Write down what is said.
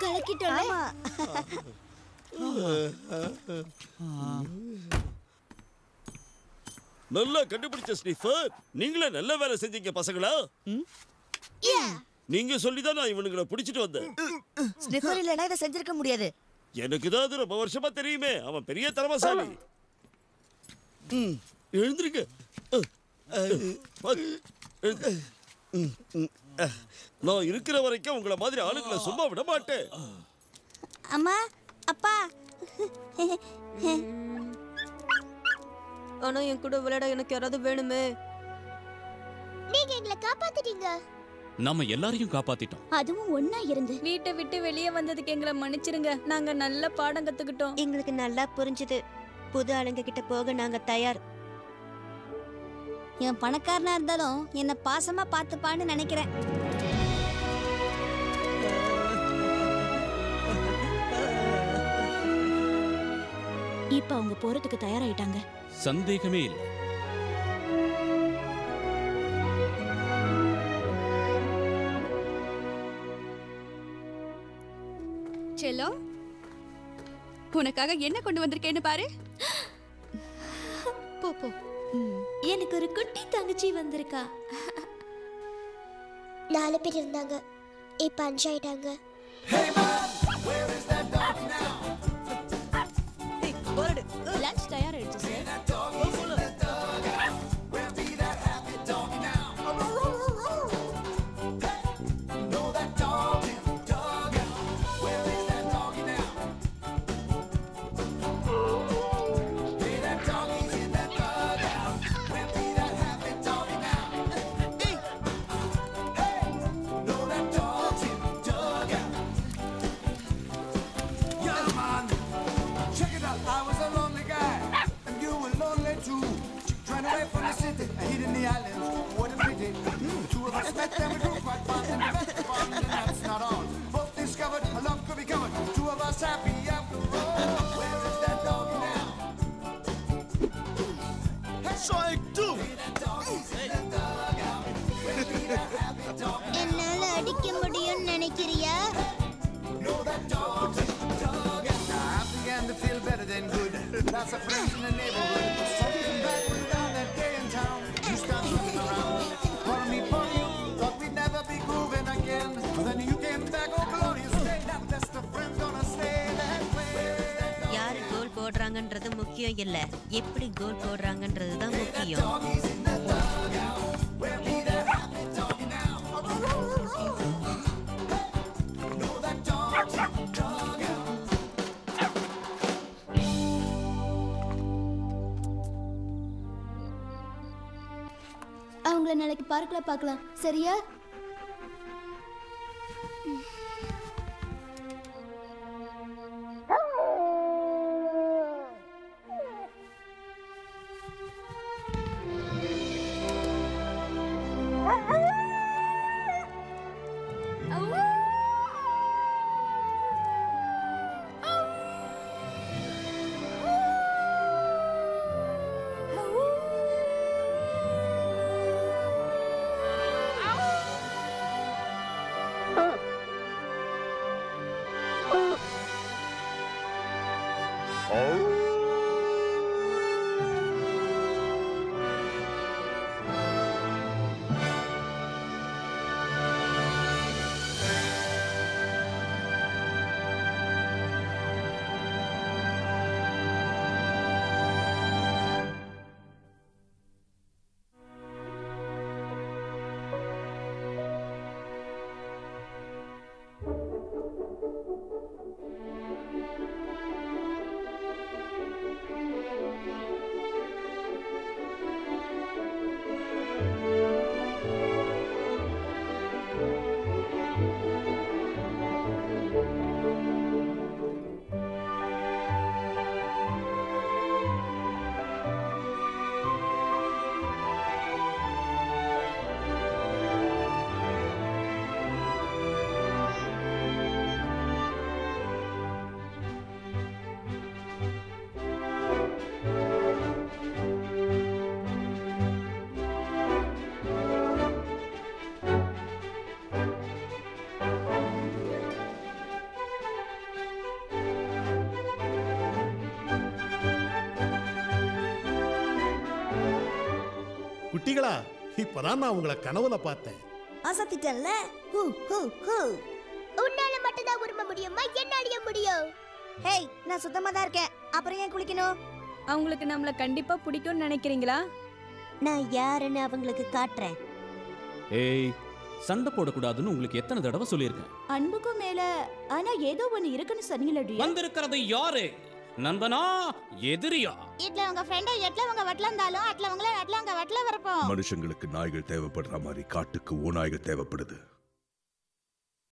கலக்கிட்டோம் ஆமா நல்லா கண்டுபிடிச்ச ஸ்னிஃபர் நீங்களே நல்ல வேலை செஞ்சீங்க பசங்களா நீங்க சொல்லிதான் நான் இவனுங்களை பிடிச்சிட்டு வந்தேன் ஸ்னிஃபர் இல்லைன்னா இதை செஞ்சிருக்க முடியாது எனக்கு தான் அது ரொம்ப வருஷமா தெரியுமே அவன் பெரிய திறமசாலி ம், எழுந்திருக்க அஹ், அஹ், பத், எழுந்து. ம், ம், அஹ். நான் இருக்கிற வரைக்கும் உங்களை மாதிரி ஆளுங்களை சும்மா விட மாட்டேன் அம்மா அப்பா ஆனா என் கூட விளையாட எனக்கு யாராவது வேணுமே நீங்க எங்களை காப்பாத்திட்டீங்க நாம எல்லாரையும் காப்பாத்திட்டோம் அதுவும் ஒன்னா இருந்து வீட்டை விட்டு வெளியே வந்ததுக்கு எங்களை மன்னிச்சிருங்க நாங்க நல்ல பாடம் கத்துக்கிட்டோம் எங்களுக்கு நல்லா புரிஞ்சுது புது ஆளுங்க கிட்ட போக நாங்க தயார் இவன் பணக்காரனா இருந்தாலும் என்ன பாசமா பார்த்துப்பான்னு நினைக்கிறேன் இப்ப அவங்க போறதுக்கு தயாராயிட்டாங்க சந்தேகமே இல்லை செல்லம் உனக்காக என்ன கொண்டு வந்திருக்கேன்னு பாரு போ போ எனக்கு ஒரு குட்டி தங்கச்சி வந்திருக்கா நாலு பேர் இருந்தாங்க இப்ப அஞ்சு ஆயிட்டாங்க லஞ்ச் தயாராயிடுச்சு sir Yeah, man. Check it out. I was a lonely guy, and you were lonely too. Trying away from the city, hidden the islands. What a pity. The two of us met and we grew quite fast and the best of fun, and that's not all. Both discovered a love could be covered. Two of us happy after all. Where is that dog now? Strike two. என்னால அடிக்க முடியும்னு நினைக்கிறியா I began to feel better than good. Lots of friends in the neighborhood. Something back was down that day in town. You stopped looking around. Wanted me for you. Thought we'd never be grooving again. Then you came back, oh glorious day. Now that's the friends gonna stay that way. யாரு கோல் போடுறாங்கன்றது முக்கியம் இல்ல எப்படி கோல் போடுறாங்கன்றது தான் முக்கியம் அவங்கள நாளைக்கு பார்க்கல பார்க்கலாம் சரியா ஆ குட்டிகளா இப்பதான் நான் உங்களை கனவுல பார்த்தேன் அசத்திட்டேன்ல ஹூ ஹூ ஹூ உன்னால மட்டும் தான் உரும முடியுமா என்னாலயே முடியும் ஹேய் நான் சுத்தமா தான் இருக்கேன் அப்புறம் ஏன் குளிக்கணும் அவங்களுக்கு நம்மள கண்டிப்பா பிடிக்கும்னு நினைக்கிறீங்களா நான் யாருன்னு அவங்களுக்கு காட்டுறேன் ஏய் சண்டை போடக்கூடாதுன்னு உங்களுக்கு எத்தனை தடவை சொல்லியிருக்கேன் அன்புக்கும் மேல ஆனா ஏதோ ஒண்ணு இருக்குன்னு சொன்னீங்களடி வந்திருக்கிறது யாரு நண்பனா எதிரியா இட்ல உங்க ஃப்ரெண்ட் எட்ல உங்க வட்ல இருந்தாலும் அட்ல உங்கள அட்ல உங்க வட்ல வரப்போம் மனுஷங்களுக்கு நாய்கள் தேவைப்படுற மாதிரி காட்டுக்கு ஓநாய்கள் தேவைப்படுது